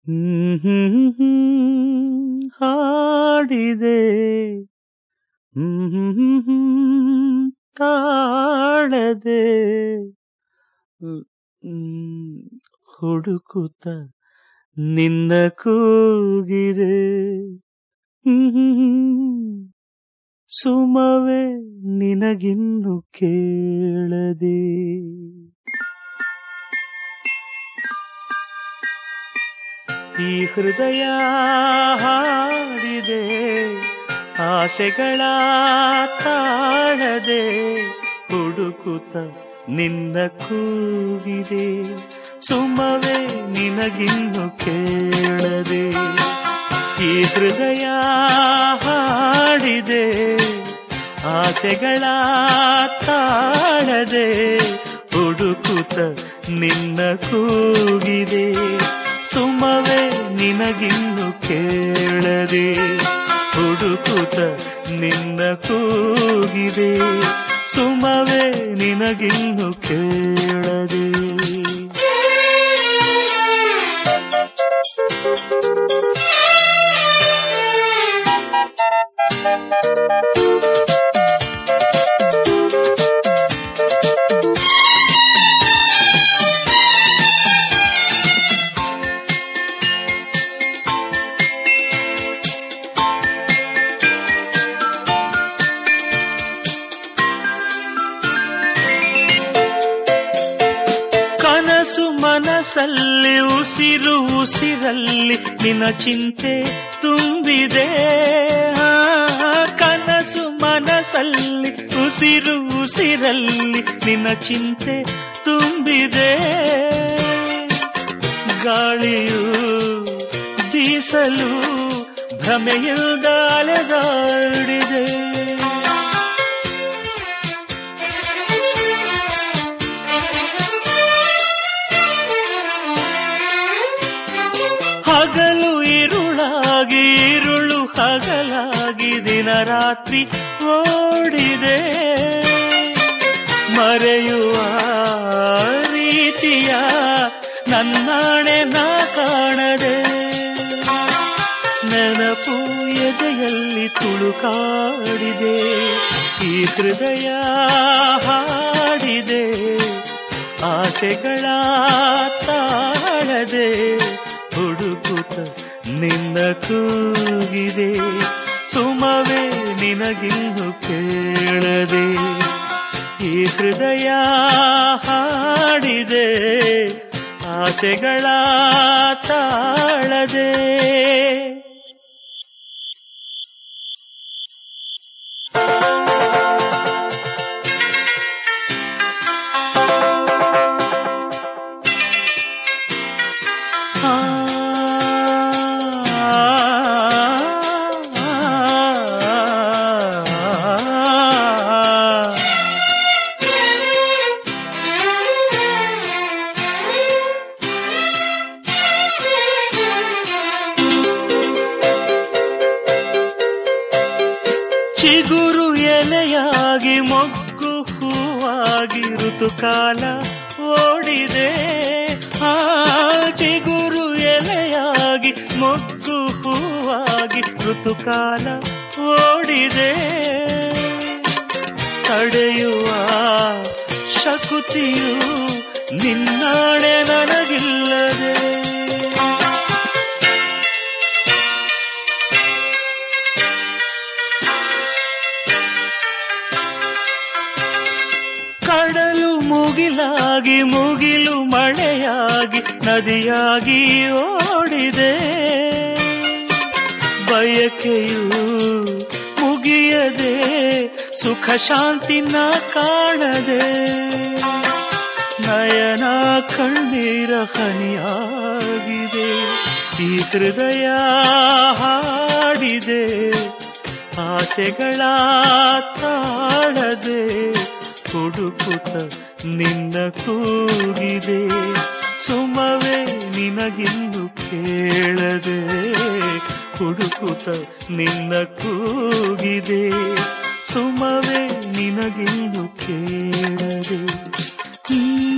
ಹಾಡಿದೆ ತಾಳದೆ ಹುಡುಕುತ್ತ ನಿನ್ನ ಕೂಗಿರೆ ಸುಮವೇ ನಿನಗಿನ್ನು ಕೇಳದೆ ಈ ಹೃದಯ ಹಾಡಿದೆ ಆಸೆಗಳ ತಾಳದೆ ಹುಡುಕುತ್ತ ನಿನ್ನ ಕೂಗಿದೆ ಸುಮವೇ ನಿನಗಿನ್ನು ಕೇಳದೆ ಈ ಹೃದಯ ಹಾಡಿದೆ ಆಸೆಗಳ ತಾಳದೆ ಹುಡುಕುತ್ತ ನಿನ್ನ ಕೂಗಿದೆ ಸುಮವೇ ನಿನಗಿನ್ನು ಕೇಳದೆ ಹುಡುಕುತ್ತ ನಿನ್ನ ಕೂಗಿದೆ ಸುಮವೇ ನಿನಗಿನ್ನು ಕೇಳದೆ ಕನಸು ಮನಸ್ಸಲ್ಲಿ ಉಸಿರು ಉಸಿರಲ್ಲಿ ನಿನ್ನ ಚಿಂತೆ ತುಂಬಿದೆ ಆ, ಕನಸು ಮನಸ್ಸಲ್ಲಿ ಉಸಿರು ಉಸಿರಲ್ಲಿ ನಿನ್ನ ಚಿಂತೆ ತುಂಬಿದೆ ಗಾಳಿಯು ಬೀಸಲು ಭ್ರಮೆಯಿಲ್ದ ಅಲೆದಾಡಿದೆ ಹಗಲು ಇರುಳಾಗಿ ಇರುಳು ಹಗಲಾಗಿ ದಿನ ರಾತ್ರಿ ಓಡಿದೆ ಮರೆಯುವ ರೀತಿಯ ನನ್ನಾಣೆ ನಾ ಕಾಣದೆ ನೆನಪು ಎದೆಯಲ್ಲಿ ತುಳುಕಾಡಿದೆ ಈ ಹೃದಯ ಹಾಡಿದೆ ಆಸೆಗಳ ತಾಳದೆ ಹುಡುಕುತ್ತ ನಿನ್ನ ಕೂಗಿದೆ ಸುಮವೇ ನಿನಗಿನ್ನು ಕೇಳದೆ ಈ ಹೃದಯ ಹಾಡಿದೆ ಆಸೆಗಳ ತಾಳದೆ ಚಿಗುರು ಎಲೆಯಾಗಿ ಮೊಗ್ಗು ಹೂವಾಗಿ ಋತುಕಾಲ ಓಡಿದೆ ಆ ಚಿಗುರು ಎಲೆಯಾಗಿ ಮೊಗ್ಗು ಹೂವಾಗಿ ಋತುಕಾಲ ಓಡಿದೆ ತಡೆಯುವ ಶಕುತಿಯು ನಿನ್ನಾಣೆ ನನಗಿಲ್ಲದೆ ಕಡಲು ಮುಗಿಲಾಗಿ ಮುಗಿಲು ಮಳೆಯಾಗಿ ನದಿಯಾಗಿ ಓಡಿದೆ ಬಯಕೆಯು ಮುಗಿಯದೆ ಸುಖ ಶಾಂತಿನ ಕಾಣದೆ ನಯನ ಕಣ್ಣೀರ ಹನಿಯಾಗಿದೆ ಈ ಹೃದಯ ಹಾಡಿದೆ ಆಸೆಗಳ ತಾಳದೆ ಹುಡುಕುತ್ತ ನಿನ್ನ ಕೂಗಿದೆ ಸುಮವೇ ನಿನಗಿನ್ನು ಕೇಳದೆ ಹುಡುಕುತ್ತ ನಿನ್ನ ಕೂಗಿದೆ ಸುಮವೇ ನಿನಗಿನ್ನು ಕೇಳದೆ ಹ್ಮ್